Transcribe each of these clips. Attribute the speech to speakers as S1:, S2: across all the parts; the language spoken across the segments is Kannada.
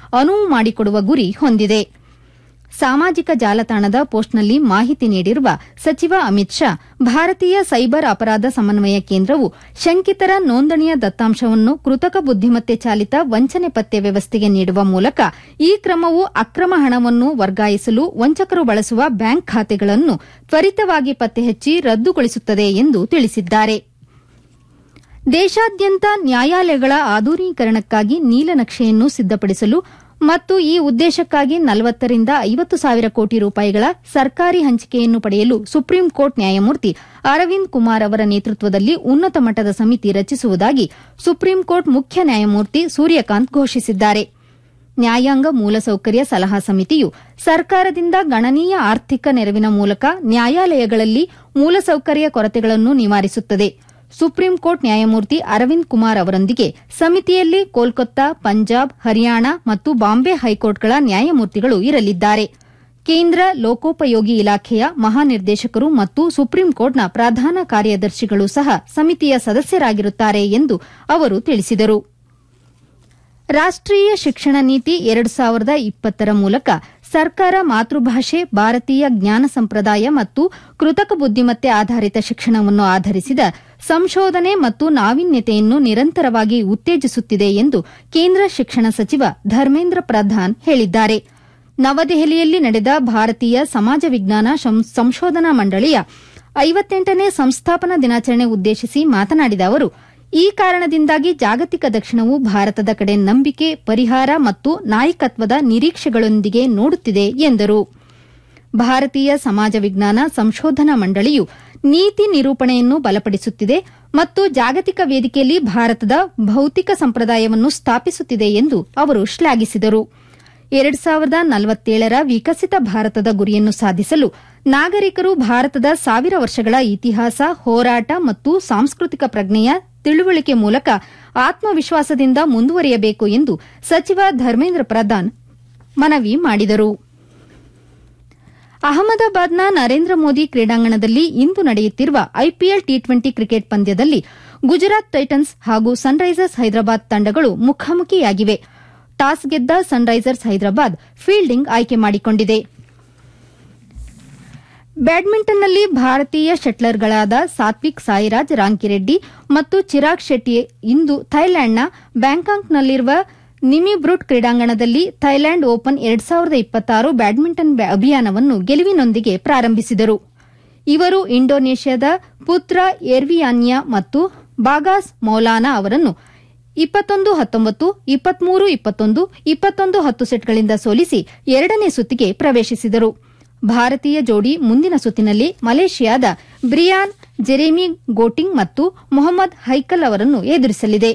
S1: ಅನುವು ಮಾಡಿಕೊಡುವ ಗುರಿ ಹೊಂದಿದೆ ಸಾಮಾಜಿಕ ಜಾಲತಾಣದ ಪೋಸ್ಟ್ನಲ್ಲಿ ಮಾಹಿತಿ ನೀಡಿರುವ ಸಚಿವ ಅಮಿತ್ ಶಾ ಭಾರತೀಯ ಸೈಬರ್ ಅಪರಾಧ ಸಮನ್ವಯ ಕೇಂದ್ರವು ಶಂಕಿತರ ನೋಂದಣಿಯ ದತ್ತಾಂಶವನ್ನು ಕೃತಕ ಬುದ್ದಿಮತ್ತೆ ಚಾಲಿತ ವಂಚನೆ ಪತ್ತೆ ವ್ಯವಸ್ಥೆಗೆ ನೀಡುವ ಮೂಲಕ ಈ ಕ್ರಮವು ಅಕ್ರಮ ಹಣವನ್ನು ವರ್ಗಾಯಿಸಲು ವಂಚಕರು ಬಳಸುವ ಬ್ಯಾಂಕ್ ಖಾತೆಗಳನ್ನು ತ್ವರಿತವಾಗಿ ಪತ್ತೆಹಚ್ಚಿ ರದ್ದುಗೊಳಿಸುತ್ತದೆ ಎಂದು ತಿಳಿಸಿದ್ದಾರೆ ದೇಶಾದ್ಯಂತ ನ್ಯಾಯಾಲಯಗಳ ಆಧುನೀಕರಣಕ್ಕಾಗಿ ನೀಲನಕ್ಷೆಯನ್ನು ಸಿದ್ದಪಡಿಸಲು ಮತ್ತು ಈ ಉದ್ದೇಶಕ್ಕಾಗಿ ನಲವತ್ತರಿಂದ ಐವತ್ತು ಸಾವಿರ ಕೋಟಿ ರೂಪಾಯಿಗಳ ಸರ್ಕಾರಿ ಹಂಚಿಕೆಯನ್ನು ಪಡೆಯಲು ಸುಪ್ರೀಂ ಕೋರ್ಟ್ ನ್ಯಾಯಮೂರ್ತಿ ಅರವಿಂದ್ ಕುಮಾರ್ ಅವರ ನೇತೃತ್ವದಲ್ಲಿ ಉನ್ನತ ಮಟ್ಟದ ಸಮಿತಿ ರಚಿಸುವುದಾಗಿ ಸುಪ್ರೀಂ ಕೋರ್ಟ್ ಮುಖ್ಯ ನ್ಯಾಯಮೂರ್ತಿ ಸೂರ್ಯಕಾಂತ್ ಘೋಷಿಸಿದ್ದಾರೆ ನ್ಯಾಯಾಂಗ ಮೂಲಸೌಕರ್ಯ ಸಲಹಾ ಸಮಿತಿಯು ಸರ್ಕಾರದಿಂದ ಗಣನೀಯ ಆರ್ಥಿಕ ನೆರವಿನ ಮೂಲಕ ನ್ಯಾಯಾಲಯಗಳಲ್ಲಿ ಮೂಲಸೌಕರ್ಯ ಕೊರತೆಗಳನ್ನು ನಿವಾರಿಸುತ್ತದೆ ಸುಪ್ರೀಂ ಕೋರ್ಟ್ ನ್ಯಾಯಮೂರ್ತಿ ಅರವಿಂದ್ ಕುಮಾರ್ ಅವರೊಂದಿಗೆ ಸಮಿತಿಯಲ್ಲಿ ಕೋಲ್ಕತ್ತಾ ಪಂಜಾಬ್ ಹರಿಯಾಣ ಮತ್ತು ಬಾಂಬೆ ಹೈಕೋರ್ಟ್ಗಳ ನ್ಯಾಯಮೂರ್ತಿಗಳು ಇರಲಿದ್ದಾರೆ ಕೇಂದ್ರ ಲೋಕೋಪಯೋಗಿ ಇಲಾಖೆಯ ಮಹಾನಿರ್ದೇಶಕರು ಮತ್ತು ಸುಪ್ರೀಂ ಕೋರ್ಟ್ನ ಪ್ರಧಾನ ಕಾರ್ಯದರ್ಶಿಗಳು ಸಹ ಸಮಿತಿಯ ಸದಸ್ಯರಾಗಿರುತ್ತಾರೆ ಎಂದು ಅವರು ತಿಳಿಸಿದರು ರಾಷ್ಟೀಯ ಶಿಕ್ಷಣ ನೀತಿ ಎರಡು ಸಾವಿರದ ಇಪ್ಪತ್ತರ ಮೂಲಕ ಸರ್ಕಾರ ಮಾತೃಭಾಷೆ ಭಾರತೀಯ ಜ್ಞಾನ ಸಂಪ್ರದಾಯ ಮತ್ತು ಕೃತಕ ಬುದ್ದಿಮತ್ತೆ ಆಧಾರಿತ ಶಿಕ್ಷಣವನ್ನು ಆಧರಿಸಿದ ಸಂಶೋಧನೆ ಮತ್ತು ನಾವೀನ್ಯತೆಯನ್ನು ನಿರಂತರವಾಗಿ ಉತ್ತೇಜಿಸುತ್ತಿದೆ ಎಂದು ಕೇಂದ್ರ ಶಿಕ್ಷಣ ಸಚಿವ ಧರ್ಮೇಂದ್ರ ಪ್ರಧಾನ್ ಹೇಳಿದ್ದಾರೆ ನವದೆಹಲಿಯಲ್ಲಿ ನಡೆದ ಭಾರತೀಯ ಸಮಾಜ ವಿಜ್ಞಾನ ಸಂಶೋಧನಾ ಮಂಡಳಿಯ ಐವತ್ತೆಂಟನೇ ಸಂಸ್ಥಾಪನಾ ದಿನಾಚರಣೆ ಉದ್ದೇಶಿಸಿ ಮಾತನಾಡಿದ ಅವರು ಈ ಕಾರಣದಿಂದಾಗಿ ಜಾಗತಿಕ ದಕ್ಷಿಣವು ಭಾರತದ ಕಡೆ ನಂಬಿಕೆ ಪರಿಹಾರ ಮತ್ತು ನಾಯಕತ್ವದ ನಿರೀಕ್ಷೆಗಳೊಂದಿಗೆ ನೋಡುತ್ತಿದೆ ಎಂದರು ಭಾರತೀಯ ಸಮಾಜ ವಿಜ್ಞಾನ ಸಂಶೋಧನಾ ಮಂಡಳಿಯು ನೀತಿ ನಿರೂಪಣೆಯನ್ನು ಬಲಪಡಿಸುತ್ತಿದೆ ಮತ್ತು ಜಾಗತಿಕ ವೇದಿಕೆಯಲ್ಲಿ ಭಾರತದ ಭೌತಿಕ ಸಂಪ್ರದಾಯವನ್ನು ಸ್ಥಾಪಿಸುತ್ತಿದೆ ಎಂದು ಅವರು ಶ್ಲಾಘಿಸಿದರು ಎರಡು ಸಾವಿರದ ನಲವತ್ತೇಳರ ವಿಕಸಿತ ಭಾರತದ ಗುರಿಯನ್ನು ಸಾಧಿಸಲು ನಾಗರಿಕರು ಭಾರತದ ಸಾವಿರ ವರ್ಷಗಳ ಇತಿಹಾಸ ಹೋರಾಟ ಮತ್ತು ಸಾಂಸ್ಕೃತಿಕ ಪ್ರಜ್ಞೆಯ ತಿಳುವಳಿಕೆ ಮೂಲಕ ಆತ್ಮವಿಶ್ವಾಸದಿಂದ ಮುಂದುವರಿಯಬೇಕು ಎಂದು ಸಚಿವ ಧರ್ಮೇಂದ್ರ ಪ್ರಧಾನ್ ಮನವಿ ಮಾಡಿದರು ಅಹಮದಾಬಾದ್ನ ನರೇಂದ್ರ ಮೋದಿ ಕ್ರೀಡಾಂಗಣದಲ್ಲಿ ಇಂದು ನಡೆಯುತ್ತಿರುವ ಐಪಿಎಲ್ ಟಿ ಟ್ವೆಂಟಿ ಕ್ರಿಕೆಟ್ ಪಂದ್ಯದಲ್ಲಿ ಗುಜರಾತ್ ಟೈಟನ್ಸ್ ಹಾಗೂ ಸನ್ರೈಸರ್ಸ್ ಹೈದರಾಬಾದ್ ತಂಡಗಳು ಮುಖಾಮುಖಿಯಾಗಿವೆ ಟಾಸ್ ಗೆದ್ದ ಸನ್ರೈಸರ್ಸ್ ಹೈದರಾಬಾದ್ ಫೀಲ್ಡಿಂಗ್ ಆಯ್ಕೆ ಮಾಡಿಕೊಂಡಿದೆ ಬ್ಯಾಡ್ಮಿಂಟನ್ನಲ್ಲಿ ಭಾರತೀಯ ಶಟ್ಲರ್ಗಳಾದ ಸಾತ್ವಿಕ್ ಸಾಯಿರಾಜ್ ರಾಂಕಿರೆಡ್ಡಿ ಮತ್ತು ಚಿರಾಗ್ ಶೆಟ್ಟಿ ಇಂದು ಥೈಲ್ಯಾಂಡ್ನ ಬ್ಯಾಂಕಾಕ್ನಲ್ಲಿರುವ ನಿಮಿಬ್ರುಟ್ ಕ್ರೀಡಾಂಗಣದಲ್ಲಿ ಥೈಲ್ಯಾಂಡ್ ಓಪನ್ ಎರಡು ಸಾವಿರದ ಇಪ್ಪತ್ತಾರು ಬ್ಯಾಡ್ಮಿಂಟನ್ ಅಭಿಯಾನವನ್ನು ಗೆಲುವಿನೊಂದಿಗೆ ಪ್ರಾರಂಭಿಸಿದರು ಇವರು ಇಂಡೋನೇಷ್ಯಾದ ಪುತ್ರ ಎರ್ವಿಯಾನ್ಯಾ ಮತ್ತು ಬಾಗಾಸ್ ಮೌಲಾನಾ ಅವರನ್ನು ಇಪ್ಪತ್ತೊಂದು ಹತ್ತೊಂಬತ್ತು ಇಪ್ಪತ್ಮೂರು ಇಪ್ಪತ್ತೊಂದು ಇಪ್ಪತ್ತೊಂದು ಹತ್ತು ಸೆಟ್ಗಳಿಂದ ಸೋಲಿಸಿ ಎರಡನೇ ಸುತ್ತಿಗೆ ಪ್ರವೇಶಿಸಿದರು ಭಾರತೀಯ ಜೋಡಿ ಮುಂದಿನ ಸುತ್ತಿನಲ್ಲಿ ಮಲೇಷಿಯಾದ ಬ್ರಿಯಾನ್ ಜೆರೆಮಿ ಗೋಟಿಂಗ್ ಮತ್ತು ಮೊಹಮ್ಮದ್ ಹೈಕಲ್ ಅವರನ್ನು ಎದುರಿಸಲಿದೆ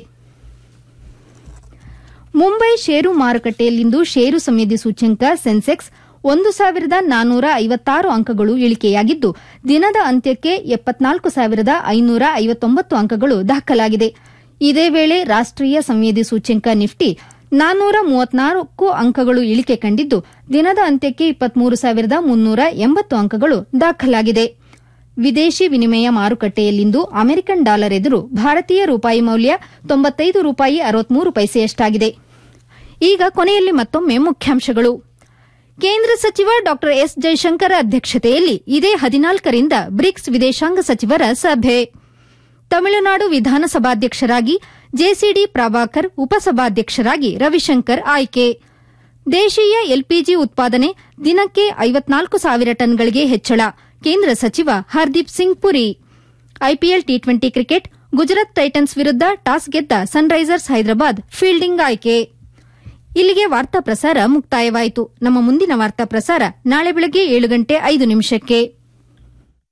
S1: ಮುಂಬೈ ಷೇರು ಮಾರುಕಟ್ಟೆಯಲ್ಲಿಂದು ಷೇರು ಸಂವೇದಿ ಸೂಚ್ಯಂಕ ಸೆನ್ಸೆಕ್ಸ್ ಒಂದು ಸಾವಿರದ ನಾನ್ನೂರ ಐವತ್ತಾರು ಅಂಕಗಳು ಇಳಿಕೆಯಾಗಿದ್ದು ದಿನದ ಅಂತ್ಯಕ್ಕೆ ಎಪ್ಪತ್ನಾಲ್ಕು ಸಾವಿರದ ಐನೂರ ಐವತ್ತೊಂಬತ್ತು ಅಂಕಗಳು ದಾಖಲಾಗಿದೆ ಇದೇ ವೇಳೆ ರಾಷ್ಟೀಯ ಸಂವೇದಿ ಸೂಚ್ಯಂಕ ನಿಫ್ಟಿ ನಾನ್ನೂರ ಮೂವತ್ನಾಲ್ಕು ಅಂಕಗಳು ಇಳಿಕೆ ಕಂಡಿದ್ದು ದಿನದ ಅಂತ್ಯಕ್ಕೆ ಇಪ್ಪತ್ಮೂರು ಸಾವಿರದ ಮುನ್ನೂರ ಎಂಬತ್ತು ಅಂಕಗಳು ದಾಖಲಾಗಿದೆ ವಿದೇಶಿ ವಿನಿಮಯ ಮಾರುಕಟ್ಟೆಯಲ್ಲಿಂದು ಅಮೆರಿಕನ್ ಡಾಲರ್ ಎದುರು ಭಾರತೀಯ ರೂಪಾಯಿ ಮೌಲ್ಯ ತೊಂಬತ್ತೈದು ರೂಪಾಯಿ ಅರವತ್ಮೂರು ಪೈಸೆಯಷ್ಟಾಗಿದೆ ಈಗ ಕೊನೆಯಲ್ಲಿ ಮತ್ತೊಮ್ಮೆ ಮುಖ್ಯಾಂಶಗಳು ಕೇಂದ್ರ ಸಚಿವ ಡಾ ಎಸ್ ಜೈಶಂಕರ್ ಅಧ್ಯಕ್ಷತೆಯಲ್ಲಿ ಇದೇ ಹದಿನಾಲ್ಕರಿಂದ ಬ್ರಿಕ್ಸ್ ವಿದೇಶಾಂಗ ಸಚಿವರ ಸಭೆ ತಮಿಳುನಾಡು ವಿಧಾನಸಭಾಧ್ಯಕ್ಷರಾಗಿ ಜೆಸಿಡಿ ಪ್ರಭಾಕರ್ ಉಪಸಭಾಧ್ಯಕ್ಷರಾಗಿ ರವಿಶಂಕರ್ ಆಯ್ಕೆ ದೇಶೀಯ ಎಲ್ಪಿಜಿ ಉತ್ಪಾದನೆ ದಿನಕ್ಕೆ ಐವತ್ನಾಲ್ಕು ಸಾವಿರ ಟನ್ಗಳಿಗೆ ಹೆಚ್ಚಳ ಕೇಂದ್ರ ಸಚಿವ Hardeep Singh Puri IPL T twenty cricket Gujarat Titans ವಿರುದ್ದ ಟಾಸ್ ಗೆದ್ದ ಸನ್ರೈಸರ್ಸ್ ಹೈದರಾಬಾದ್ ಫೀಲ್ಡಿಂಗ್ ಆಯ್ಕೆ ಇಲ್ಲಿಗೆ ವಾರ್ತಾ ಪ್ರಸಾರ ಮುಕ್ತಾಯವಾಯಿತು ನಮ್ಮ ಮುಂದಿನ ವಾರ್ತಾ ಪ್ರಸಾರ ನಾಳೆ ಬೆಳಗ್ಗೆ ಏಳು ಗಂಟೆ ಐದು ನಿಮಿಷಕ್ಕೆ